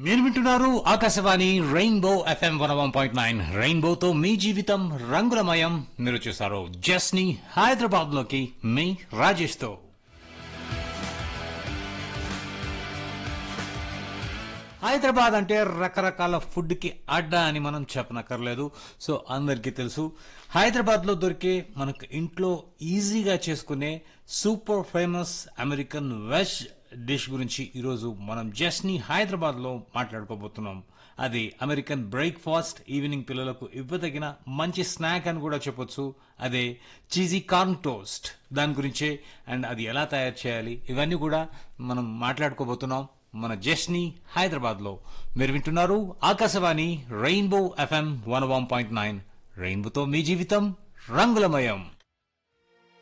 మీరు వింటున్నారు Akashvani rainbow FM one one point nine రెయిన్బోతో మీ జీవితం రంగులమయం మీరు చూసారు జస్ని హైదరాబాద్ లోకి మీ రాజేష్ తో హైదరాబాద్ అంటే రకరకాల ఫుడ్ కి అడ్డా అని మనం చెప్పనక్కర్లేదు సో అందరికీ తెలుసు హైదరాబాద్ లో దొరికే మనకు ఇంట్లో ఈజీగా చేసుకునే super famous American veg dish గురించి ఈరోజు మనం జస్ట్ని హైదరాబాద్ లో మాట్లాడుకోబోతున్నాం అది అమెరికన్ బ్రేక్ఫాస్ట్ ఈవినింగ్ పిల్లలకు ఇవ్వదగిన మంచి స్నాక్ అని కూడా చెప్పొచ్చు అదే చీజీ కార్న్ టోస్ట్ దాని గురించే అండ్ అది ఎలా తయారు చేయాలి ఇవన్నీ కూడా మనం మాట్లాడుకోబోతున్నాం మన జస్ని హైదరాబాద్ లో మీరు వింటున్నారు Akashvani rainbow FM one one point nine రెయిన్బోతో మీ జీవితం రంగులమయం